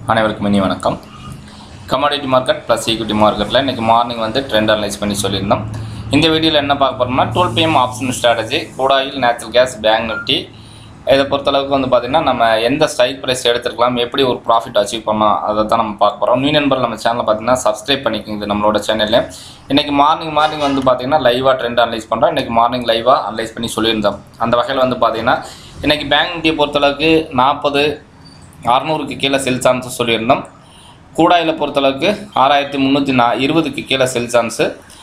அனைவருக்கும் இனி வணக்கம் கமாடிட்டி மார்க்கெட் ப்ளஸ் ஈக்விட்டி மார்க்கெட்டில் இன்றைக்கி மார்னிங் வந்து ட்ரெண்ட் அனலைஸ் பண்ணி சொல்லியிருந்தோம் இந்த வீடியோவில் என்ன பார்க்க போகிறோம்னா டுவெல் பிஎம் ஆப்ஷன் ஸ்ட்ராட்டஜி கூடாயில் நேச்சுரல் கேஸ் பேங்க் நிஃப்டி இதை பொறுத்தளவுக்கு வந்து பார்த்திங்கன்னா நம்ம எந்த ஸ்ட்ரைக் ப்ரைஸ் எடுத்துருக்கலாம் எப்படி ஒரு ப்ராஃபிட் அச்சீவ் பண்ணலாம் அதை தான் நம்ம பார்க்க போகிறோம் நியூ நண்பர் நம்ம சேனலை பார்த்தீங்கன்னா சப்ஸ்கிரைப் பண்ணிக்கோங்க இது நம்மளோட சேனலில் இன்றைக்கி மார்னிங் மார்னிங் வந்து பார்த்திங்கன்னா லைவாக ட்ரெண்ட் அனலைஸ் பண்ணுறோம் இன்றைக்கி மார்னிங் லைவாக அனலைஸ் பண்ணி சொல்லியிருந்தோம் அந்த வகையில் வந்து பார்த்திங்கன்னா இன்றைக்கி பேங்க் நிஃப்டியை பொறுத்தளவுக்கு நாற்பது அறநூறுக்கு கீழே செல் சான்ஸ் சொல்லியிருந்தோம் கூடாயில் பொறுத்தளவுக்கு ஆறாயிரத்தி முந்நூற்றி நா இருபதுக்கு கீழே செல் சான்ஸு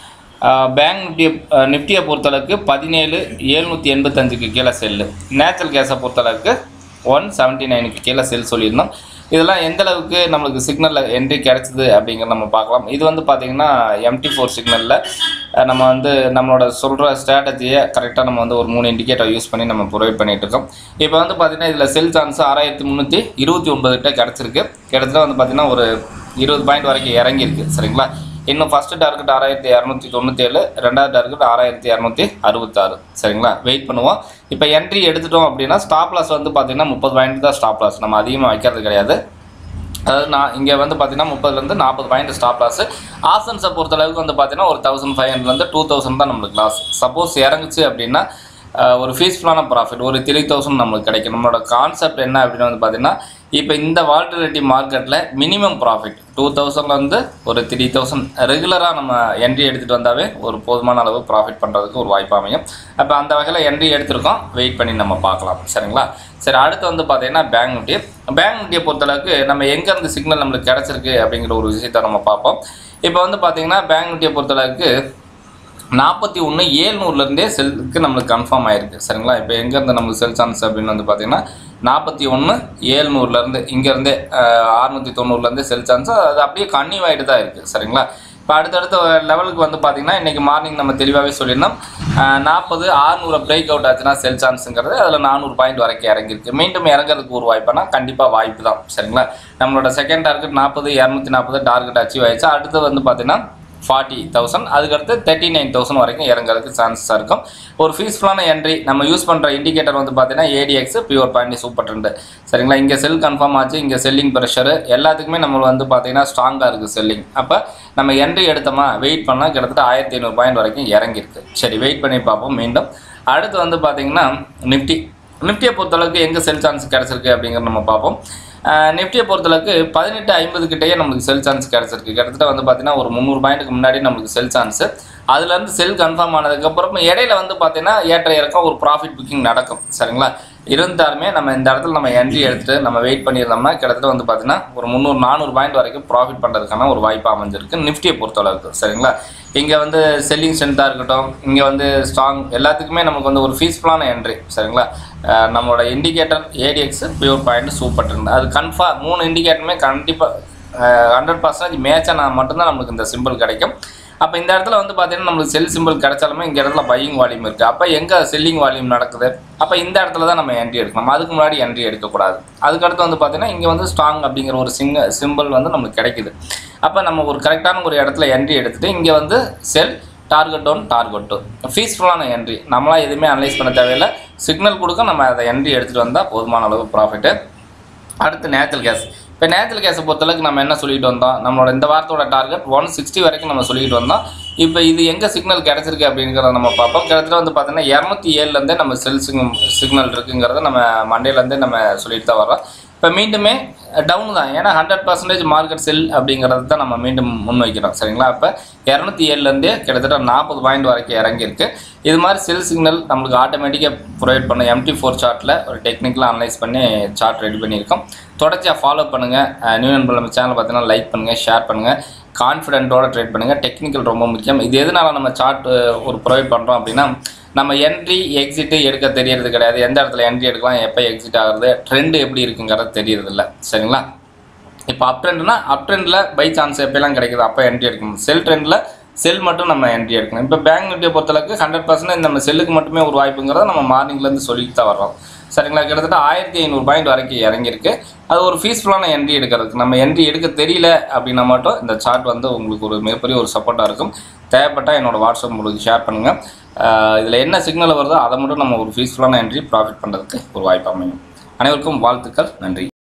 பேங்க் நிஃப்டியை நிஃப்டியை பொறுத்தளவுக்கு பதினேழு எழுநூற்றி எண்பத்தஞ்சுக்கு கீழே செல்லு நேச்சுரல் கேஸை பொறுத்தளவுக்கு ஒன் செவன்ட்டி நைனுக்கு கீழே செல் சொல்லியிருந்தோம் இதெல்லாம் எந்த அளவுக்கு நம்மளுக்கு சிக்னலில் என்ட்ரி கிடச்சிது அப்படிங்கிறத நம்ம பார்க்கலாம் இது வந்து பார்த்திங்கன்னா எம்டி ஃபோர் சிக்னலில் நம்ம வந்து நம்மளோட சொல்கிற ஸ்ட்ராட்டஜியை கரெக்டாக நம்ம வந்து ஒரு மூணு இண்டிகேட்டர் யூஸ் பண்ணி நம்ம ப்ரொவைட் பண்ணிகிட்டு இருக்கோம் இப்போ வந்து பார்த்திங்கன்னா இதில் செல் சான்ஸ் ஆறாயிரத்தி முந்நூற்றி இருபத்தி ஒன்பது கிட்ட கிடச்சிருக்கு கிட்டத்தட்ட வந்து பார்த்திங்கன்னா ஒரு இருபது பாயிண்ட் வரைக்கும் இறங்கியிருக்கு சரிங்களா இன்னும் ஃபஸ்ட்டு டார்கெட் ஆறாயிரத்தி இரநூத்தி தொண்ணூற்றேழு ரெண்டாவது டார்கெட் ஆறாயிரத்தி இரநூத்தி அறுபத்தாறு சரிங்களா வெயிட் பண்ணுவோம் இப்போ என்ட்ரி எடுத்துட்டோம் அப்படின்னா ஸ்டாப் லாஸ் வந்து பார்த்திங்கன்னா முப்பது பாயிண்ட் தான் ஸ்டாப் லாஸ் நம்ம அதிகமாக வைக்கிறது கிடையாது அதாவது நான் இங்கே வந்து பார்த்தீங்கன்னா முப்பதுலேருந்து நாற்பது பாயிண்ட் ஸ்டாப் லாஸ் ஆசன்ஸை பொறுத்தளவுக்கு வந்து பார்த்தீங்கன்னா ஒரு தௌசண்ட் ஃபைவ் ஹண்ட்ரட்லேருந்து டூ தௌசண்ட் தான் நம்மளுக்கு லாஸ் சப்போஸ் இறங்குச்சு அப்படின்னா அஹ், ஒரு ஃபீஸ்ஃபுல்லான ப்ராஃபிட் ஒரு த்ரீ தௌசண்ட் நம்மளுக்கு கிடைக்கும் நம்மளோட கான்செப்ட் என்ன அப்படின்னு வந்து பார்த்தீங்கன்னா இப்போ இந்த வால்டிலிட்டி மார்க்கெட்டில் மினிமம் ப்ராஃபிட் டூ தௌசண்ட்லேருந்து ஒரு த்ரீ தௌசண்ட் ரெகுலராக நம்ம என்ட்ரி எடுத்துகிட்டு வந்தாவே ஒரு போதுமான அளவு ப்ராஃபிட் பண்ணுறதுக்கு ஒரு வாய்ப்பு அமையும் அப்போ அந்த வகையில் என்ட்ரி எடுத்திருக்கோம் வெயிட் பண்ணி நம்ம பார்க்கலாம் சரிங்களா சரி அடுத்து வந்து பார்த்தீங்கன்னா பேங்க் நிஃப்டி பேங்க் நிஃப்டியை பொறுத்தளவுக்கு நம்ம எங்கேருந்து சிக்னல் நம்மளுக்கு கிடச்சிருக்கு அப்படிங்கிற ஒரு விஷயத்தை நம்ம பார்ப்போம் இப்போ வந்து பார்த்தீங்கன்னா பேங்க் நிஃப்டியை பொறுத்தளவுக்கு நாற்பத்தி ஒன்று ஏழ்நூறுலேருந்தே செல்லுக்கு நம்மளுக்கு கன்ஃபார்ம் ஆயிருக்கு சரிங்களா இப்போ எங்கேருந்து நம்மளுக்கு செல் சான்ஸ் அப்படின்னு வந்து பார்த்தீங்கன்னா நாற்பத்தி ஒன்று ஏழ்நூறுலேருந்து இங்கேருந்தே அறுநூற்றி தொண்ணூறுலேருந்து செல் சான்ஸ் அது அப்படியே கன்னியூ ஆகிட்டு தான் இருக்குது சரிங்களா இப்போ அடுத்தடுத்த லெவலுக்கு வந்து பார்த்தீங்கன்னா இன்றைக்கி மார்னிங் நம்ம தெளிவாகவே சொல்லியிருந்தோம் நாற்பது ஆறுநூறு பிரேக் அவுட் ஆச்சுன்னா செல் சான்ஸுங்கிறது அதில் நானூறு பாயிண்ட் வரைக்கும் இறங்கியிருக்கு மீண்டும் இறங்குறதுக்கு ஒரு வாய்ப்புனா கண்டிப்பாக வாய்ப்பு தான் சரிங்களா நம்மளோட செகண்ட் டார்கெட் நாற்பது இரநூத்தி நாற்பது டார்கெட் அச்சீவ் ஆயிடுச்சு அடுத்து வந்து பார்த்தீங்கன்னா ஃபார்ட்டி தௌசண்ட் அதுக்கடுத்து தேர்ட்டி நைன் தௌசண்ட் வரைக்கும் இறங்குறதுக்கு சான்சஸ் இருக்கும் ஒரு ஃபீஸ்ஃபுல்லான என்ட்ரி நம்ம யூஸ் பண்ணுற இண்டிகேட்டர் வந்து பார்த்தீங்கன்னா ADX pure point super trend சரிங்களா இங்கே செல் கன்ஃபார்ம் ஆச்சு இங்கே செல்லிங் ப்ரெஷரு எல்லாத்துக்குமே நம்ம வந்து பார்த்தீங்கன்னா ஸ்ட்ராங்காக இருக்குது செல்லிங் அப்போ நம்ம என்ட்ரி எடுத்தோமா வெயிட் பண்ணால் கிட்டத்தட்ட ஆயிரத்தி ஐநூறு பாயிண்ட் வரைக்கும் இறங்கியிருக்கு சரி வெயிட் பண்ணி பார்ப்போம் மீண்டும் அடுத்து வந்து பார்த்தீங்கன்னா நிஃப்டி நிஃப்டியை பொறுத்தளவுக்கு எங்கே செல் சான்ஸ் கிடச்சிருக்கு அப்படிங்கிறத நம்ம பார்ப்போம் நிஃப்டியை பொறுத்தளவுக்கு பதினெட்டு ஐம்பது கிட்டேயே நம்மளுக்கு செல் சான்ஸ் கிடச்சிருக்கு கிட்டத்தட்ட வந்து பார்த்தீங்கன்னா ஒரு முந்நூறு பாயிண்ட்டுக்கு முன்னாடி நம்மளுக்கு செல் சான்ஸு அதுலேருந்து செல் கன்ஃபார்ம் ஆனதுக்கப்புறம் இடையில வந்து பார்த்தீங்கன்னா ஏற்ற இறக்கம் ஒரு ப்ராஃபிட் புக்கிங் நடக்கும் சரிங்களா இருந்தாலுமே நம்ம இந்த இடத்துல நம்ம என்ட்ரி எடுத்துட்டு நம்ம வெயிட் பண்ணியிருந்தோம்னா கிட்டத்தட்ட வந்து பார்த்தீங்கன்னா ஒரு முந்நூறு நானூறு பாயிண்ட் வரைக்கும் ப்ராஃபிட் பண்ணுறதுக்கான ஒரு வாய்ப்பு அமைஞ்சிருக்கு நிஃப்டியை பொறுத்தளவுக்கு சரிங்களா இங்கே வந்து செல்லிங் ஸ்ட்ரென்த்தாக இருக்கட்டும் இங்கே வந்து ஸ்ட்ராங் எல்லாத்துக்குமே நமக்கு வந்து ஒரு ஃபீஸ்ஃபுல்லான என்ட்ரி சரிங்களா அஹ் நம்மளோட indicator ADX pure point super trend அது கன்ஃபார்ம் மூணு இண்டிகேட்டருமே கண்டிப்பாக ஹண்ட்ரட் பர்சன்டேஜ் மேட்சாக மட்டும்தான் நம்மளுக்கு இந்த சிம்பிள் கிடைக்கும் அப்போ இந்த இடத்துல வந்து பார்த்தீங்கன்னா நம்மளுக்கு செல் சிம்பிள் கிடைச்சாலுமே இங்கே இடத்துல பையிங் வால்யூம் இருக்குது அப்போ எங்கே செல்லிங் வால்யூம் நடக்குது அப்போ இந்த இடத்துல தான் நம்ம என்ட்ரி எடுக்கணும் அதுக்கு முன்னாடி என்ட்ரி எடுக்கக்கூடாது அதுக்கடுத்து வந்து பார்த்தீங்கன்னா இங்கே வந்து ஸ்ட்ராங் அப்படிங்கிற ஒரு சிங்க சிம்பிள் வந்து நம்மளுக்கு கிடைக்குது அப்போ நம்ம ஒரு கரெக்டான ஒரு இடத்துல என்ட்ரி எடுத்துகிட்டு இங்கே வந்து sell target one target two ஃபீஸ்ஃபுல்லான என்ட்ரி நம்மளாம் எதுவுமே அனலைஸ் பண்ண தேவையில்லை சிக்னல் கொடுக்க நம்ம அதை என்ட்ரி எடுத்துகிட்டு வந்தால் போதுமான அளவு ப்ராஃபிட்டு அடுத்து நேச்சுரல் கேஸ் இப்போ நேச்சுரல் கேஸை பொறுத்தளவுக்கு நம்ம என்ன சொல்லிட்டு வந்தோம் நம்மளோட இந்த வாரத்தோட டார்கெட் ஒன் சிக்ஸ்டி வரைக்கும் நம்ம சொல்லிட்டு வந்தோம் இப்போ இது எங்கே சிக்னல் கிடச்சிருக்கு அப்படிங்கிறத நம்ம பார்ப்போம் கிட்டத்தட்ட வந்து பார்த்தீங்கன்னா இரநூத்தி ஏழுலேருந்தே நம்ம செல் சிக்னல் இருக்குங்கிறத நம்ம மண்டேலேருந்தே நம்ம சொல்லிட்டு தான் வரோம் இப்போ மீண்டுமே டவுன் தான் ஏன்னா ஹண்ட்ரட் பர்சன்டேஜ் மார்க்கெட் செல் அப்படிங்கிறது தான் நம்ம மீண்டும் முன்வைக்கிறோம் சரிங்களா அப்போ இரநூத்தி ஏழுலேருந்தே கிட்டத்தட்ட நாற்பது பாயிண்ட் வரைக்கும் இறங்கியிருக்கு இது மாதிரி செல் சிக்னல் நம்மளுக்கு ஆட்டோமேட்டிக்காக ப்ரொவைட் பண்ண எம்டி ஃபோர் சார்ட்டில் ஒரு டெக்னிக்கலாக அனலைஸ் பண்ணி சார்ட் ரெடி பண்ணியிருக்கோம் தொடர்ச்சியாக ஃபாலோ பண்ணுங்கள் நியூ நண்பர் நம்ம சேனல் பார்த்தீங்கன்னா லைக் பண்ணுங்கள் ஷேர் பண்ணுங்கள் கான்ஃபிடென்ட்டோட ட்ரேட் பண்ணுங்கள் டெக்னிக்கல் ரொம்ப முக்கியம் இது எதனால நம்ம சார்ட் ஒரு ப்ரொவைட் பண்ணுறோம் அப்படின்னா நம்ம என்ட்ரி எக்ஸிட்டு எடுக்க தெரியறது கிடையாது எந்த இடத்துல என்ட்ரி எடுக்கலாம் எப்போ எக்ஸிட் ஆகுறது ட்ரெண்டு எப்படி இருக்குங்கிறது தெரியறது இல்லை சரிங்களா இப்போ அப் ட்ரெண்ட்னா அப் ட்ரெண்டில் பை சான்ஸ் எப்போலாம் கிடைக்குது அப்போ என்ட்ரி எடுக்கணும் செல் ட்ரெண்டில் செல் மட்டும் நம்ம என்ட்ரி எடுக்கணும் இப்போ பேங்க் நிஃப்டியை பொறுத்தளவுக்கு ஹண்ட்ரட் பர்சன்ட் நம்ம செல்லுக்கு மட்டுமே ஒரு வாய்ப்புங்கிறத நம்ம மார்னிங்லேருந்து சொல்லிட்டு தான் வர்றோம் சரிங்களா கிட்டத்தட்ட ஆயிரத்தி ஐநூறு பாயிண்ட் வரைக்கும் இறங்கியிருக்கு அது ஒரு ஃபீஸ்ஃபுல்லான என்ட்ரி எடுக்கிறதுக்கு நம்ம என்ட்ரி எடுக்க தெரியல அப்படின்னா மட்டும் இந்த சார்ட் வந்து உங்களுக்கு ஒரு மிகப்பெரிய ஒரு சப்போர்ட்டாக இருக்கும் தேவைப்பட்டால் என்னோட வாட்ஸ்அப் உங்களுக்கு ஷேர் பண்ணுங்கள் இதில் என்ன சிக்னல் வருதோ அதை மட்டும் நம்ம ஒரு ஃபீஸ்ஃபுல்லான என்ட்ரி ப்ராஃபிட் பண்ணுறதுக்கு ஒரு வாய்ப்பு அமையும் அனைவருக்கும் வாழ்த்துக்கள் நன்றி